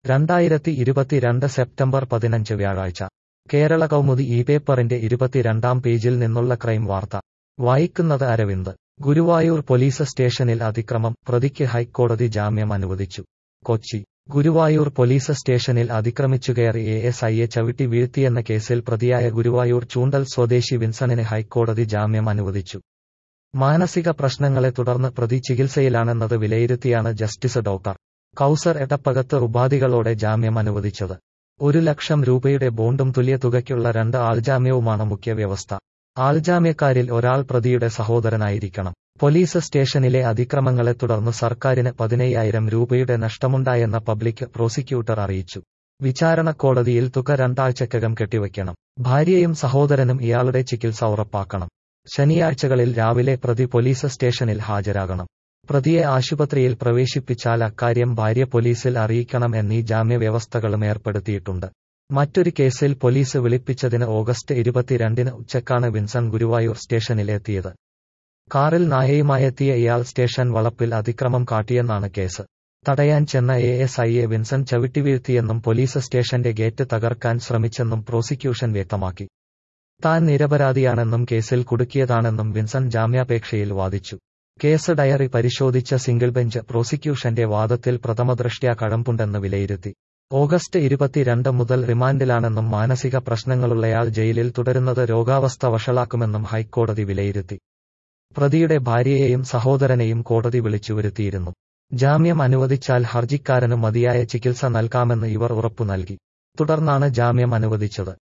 രണ്ടായിരത്തി ഇരുപത്തിരണ്ട് സെപ്റ്റംബർ പതിനഞ്ച് വ്യാഴാഴ്ച കേരള കൗമുദി ഈ പേപ്പറിന്റെ ഇരുപത്തിരണ്ടാം പേജിൽ നിന്നുള്ള ക്രൈം വാർത്ത വായിക്കുന്നത് അരവിന്ദ് ഗുരുവായൂർ പോലീസ് സ്റ്റേഷനിൽ അതിക്രമം പ്രതിക്ക് ഹൈക്കോടതി ജാമ്യം അനുവദിച്ചു കൊച്ചി ഗുരുവായൂർ പോലീസ് സ്റ്റേഷനിൽ അതിക്രമിച്ചുകയറി എ എസ് ഐയെ ചവിട്ടി വീഴ്ത്തിയെന്ന കേസിൽ പ്രതിയായ ഗുരുവായൂർ ചൂണ്ടൽ സ്വദേശി വിൻസണിന് ഹൈക്കോടതി ജാമ്യം അനുവദിച്ചു മാനസിക പ്രശ്നങ്ങളെ തുടർന്ന് പ്രതി ചികിത്സയിലാണെന്നത് വിലയിരുത്തിയാണ് ജസ്റ്റിസ് ഡോക്ടർ കൌസർ എടപ്പകത്ത് ഉപാധികളോടെ ജാമ്യം അനുവദിച്ചത് ഒരു ലക്ഷം രൂപയുടെ ബോണ്ടും തുല്യ തുകയ്ക്കുള്ള രണ്ട് ആൾജാമ്യവുമാണ് മുഖ്യ വ്യവസ്ഥ ആൾജാമ്യക്കാരിൽ ഒരാൾ പ്രതിയുടെ സഹോദരനായിരിക്കണം പോലീസ് സ്റ്റേഷനിലെ അതിക്രമങ്ങളെ തുടർന്ന് സർക്കാരിന് പതിനയ്യായിരം രൂപയുടെ നഷ്ടമുണ്ടായെന്ന പബ്ലിക് പ്രോസിക്യൂട്ടർ അറിയിച്ചു വിചാരണ കോടതിയിൽ തുക രണ്ടാഴ്ചക്കകം കെട്ടിവയ്ക്കണം ഭാര്യയും സഹോദരനും ഇയാളുടെ ചികിത്സ ഉറപ്പാക്കണം ശനിയാഴ്ചകളിൽ രാവിലെ പ്രതി പോലീസ് സ്റ്റേഷനിൽ ഹാജരാകണം പ്രതിയെ ആശുപത്രിയിൽ പ്രവേശിപ്പിച്ചാൽ അക്കാര്യം ഭാര്യ പോലീസിൽ അറിയിക്കണം എന്നീ ജാമ്യവ്യവസ്ഥകളും ഏർപ്പെടുത്തിയിട്ടുണ്ട് മറ്റൊരു കേസിൽ പോലീസ് വിളിപ്പിച്ചതിന് ഓഗസ്റ്റ് ഇരുപത്തിരണ്ടിന് ഉച്ചക്കാണ് വിൻസൺ ഗുരുവായൂർ സ്റ്റേഷനിൽ എത്തിയത് കാറിൽ നായയുമായെത്തിയ ഇയാൾ സ്റ്റേഷൻ വളപ്പിൽ അതിക്രമം കാട്ടിയെന്നാണ് കേസ് തടയാൻ ചെന്ന എ എസ് ഐയെ വിൻസൺ ചവിട്ടിവീഴ്ത്തിയെന്നും പോലീസ് സ്റ്റേഷന്റെ ഗേറ്റ് തകർക്കാൻ ശ്രമിച്ചെന്നും പ്രോസിക്യൂഷൻ വ്യക്തമാക്കി താൻ നിരപരാധിയാണെന്നും കേസിൽ കുടുക്കിയതാണെന്നും വിൻസൺ ജാമ്യാപേക്ഷയിൽ വാദിച്ചു കേസ് ഡയറി പരിശോധിച്ച സിംഗിൾ ബെഞ്ച് പ്രോസിക്യൂഷന്റെ വാദത്തിൽ പ്രഥമദൃഷ്ട്യാ കഴമ്പുണ്ടെന്ന് വിലയിരുത്തി ഓഗസ്റ്റ് ഇരുപത്തിരണ്ട് മുതൽ റിമാൻഡിലാണെന്നും മാനസിക പ്രശ്നങ്ങളുള്ളയാൾ ജയിലിൽ തുടരുന്നത് രോഗാവസ്ഥ വഷളാക്കുമെന്നും ഹൈക്കോടതി വിലയിരുത്തി പ്രതിയുടെ ഭാര്യയെയും സഹോദരനെയും കോടതി വിളിച്ചുവരുത്തിയിരുന്നു ജാമ്യം അനുവദിച്ചാൽ ഹർജിക്കാരന് മതിയായ ചികിത്സ നൽകാമെന്ന് ഇവർ ഉറപ്പു നൽകി തുടർന്നാണ് ജാമ്യം അനുവദിച്ചത്